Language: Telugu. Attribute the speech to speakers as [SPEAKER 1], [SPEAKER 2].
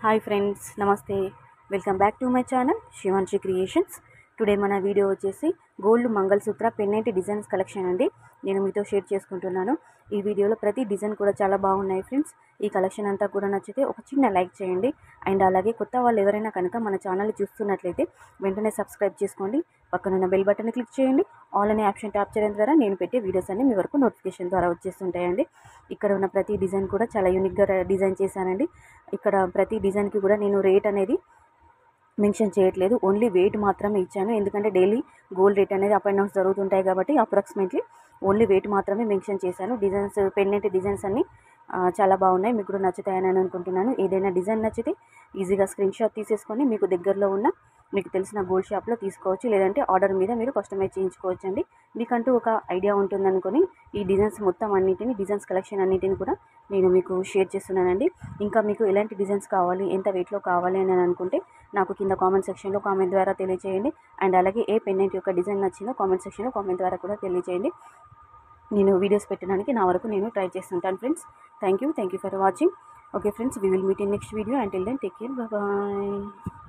[SPEAKER 1] హాయ్ ఫ్రెండ్స్ నమస్తే welcome back to my channel Shivanshi creations today మన వీడియో వచ్చేసి gold mangalsutra pendant designs collection అండి నేను మీతో షేర్ చేసుకుంటున్నాను ఈ వీడియోలో ప్రతి డిజైన్ కూడా చాలా బాగున్నాయి ఫ్రెండ్స్ ఈ కలెక్షన్ అంతా కూడా నచ్చితే ఒక చిన్న లైక్ చేయండి అండ్ అలాగే కొత్త వాళ్ళు ఎవరైనా కనుక మన ఛానల్ చూస్తున్నట్లయితే వెంటనే సబ్స్క్రైబ్ చేసుకోండి పక్కనున్న బెల్ బటన్ క్లిక్ చేయండి ఆల్ అనే ఆప్షన్ ట్యాప్ చేయడం ద్వారా నేను పెట్టే వీడియోస్ అన్ని మీ వరకు నోటిఫికేషన్ ద్వారా వచ్చేస్తుంటాయండి ఇక్కడ ఉన్న ప్రతి డిజైన్ కూడా చాలా యూనిక్గా డిజైన్ చేశానండి ఇక్కడ ప్రతి డిజైన్కి కూడా నేను రేట్ అనేది మెన్షన్ చేయట్లేదు ఓన్లీ వెయిట్ మాత్రమే ఇచ్చాను ఎందుకంటే డైలీ గోల్డ్ రేట్ అనేది అప్ అండ్ డౌన్స్ జరుగుతుంటాయి కాబట్టి అప్రాక్సిమేట్లీ ఓన్లీ వెయిట్ మాత్రమే మెన్షన్ చేశాను డిజైన్స్ పెన్నెంట్ డిజైన్స్ అన్ని ఆ, చాలా బాగున్నాయి మీకు కూడా నచ్చుతాయని నేను అనుకుంటున్నాను ఏదైనా డిజైన్ నచ్చితే ఈజీగా స్క్రీన్ షాట్ తీసేసుకొని మీకు దగ్గరలో ఉన్న మీకు తెలిసిన గోల్డ్ షాప్లో తీసుకోవచ్చు లేదంటే ఆర్డర్ మీద మీరు కస్టమైజ్ చేయించుకోవచ్చు అండి మీకంటూ ఒక ఐడియా ఉంటుందనుకొని ఈ డిజైన్స్ మొత్తం అన్నిటిని డిజైన్స్ కలెక్షన్ అన్నిటిని కూడా నేను మీకు షేర్ చేస్తున్నానండి ఇంకా మీకు ఎలాంటి డిజైన్స్ కావాలి ఎంత వెయిట్లో కావాలి అని అనుకుంటే నాకు కింద కామెంట్ సెక్షన్లో కామెంట్ ద్వారా తెలియజేయండి అండ్ అలాగే ఏ పెన్నెంట్ యొక్క డిజైన్ నచ్చిందో కామెంట్ సెక్షన్లో కామెంట్ ద్వారా కూడా తెలియజేయండి నేను వీడియోస్ పెట్టడానికి నా వరకు నేను ట్రై చేస్తుంటాను friends thank you thank you for watching okay friends we will meet in next video until then take care bye